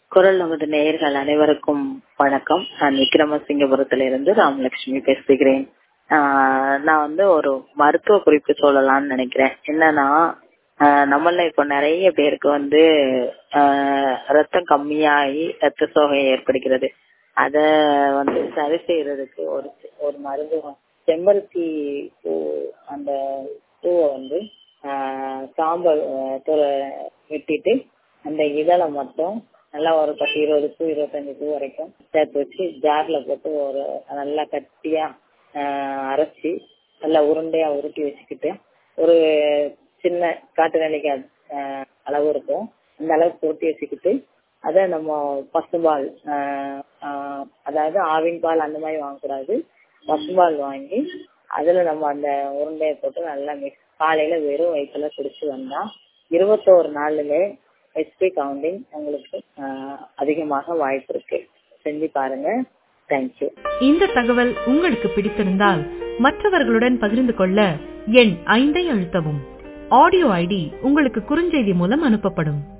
குரல் நமது நேயர்கள் அனைவருக்கும் வணக்கம் நான் விக்ரமசிங்கபுரத்திலிருந்து ராமலட்சுமி பேசுகிறேன் ஆஹ் நான் வந்து ஒரு மருத்துவ குறிப்பு சொல்லலாம்னு நினைக்கிறேன் என்னன்னா ஆஹ் நம்மள இப்போ நிறைய பேருக்கு வந்து ஆஹ் ரத்தம் கம்மியாகி ரத்த சோகை ஏற்படுகிறது அத வந்து சரி செய்யறதுக்கு ஒரு ஒரு மருந்து செம்பருத்தி பூ அந்த பூவை வந்து ஆஹ் சாம்பல் ஆஹ் தூள வெட்டிட்டு அந்த இதழை மட்டும் நல்லா ஒரு பத்து இருபது பூ இருபத்தஞ்சு பூ வரைக்கும் சேர்த்து வச்சு ஜார்ல போட்டு ஒரு நல்லா கட்டியா ஆஹ் அரைச்சி நல்லா உருண்டையா உருட்டி வச்சுக்கிட்டு ஒரு சின்ன காட்டு நெல்லிக்காய் ஆஹ் அளவு இருக்கும் அந்த அளவுக்கு உருட்டி வச்சுக்கிட்டு அதை நம்ம பசும்பால் ஆஹ் ஆஹ் அதாவது ஆவின் பால் அந்த மாதிரி வாங்கக்கூடாது பசும்பால் வாங்கி அதுல நம்ம அந்த உருண்டையை போட்டு நல்லா மிக்ஸ் காலையில வெறும் வயிற்றுல குடிச்சு வந்தா இருபத்தோரு நாளுமே ஹெச்பி கவுண்டிங் உங்களுக்கு ஆஹ் அதிகமாக வாய்ப்பு இருக்கு செஞ்சு பாருங்க தேங்க்யூ இந்த தகவல் உங்களுக்கு பிடித்திருந்தால் மற்றவர்களுடன் பகிர்ந்து கொள்ள எண் ஐந்தை அழுத்தவும் ஆடியோ ஐடி உங்களுக்கு குறுஞ்செய்தி மூலம் அனுப்பப்படும்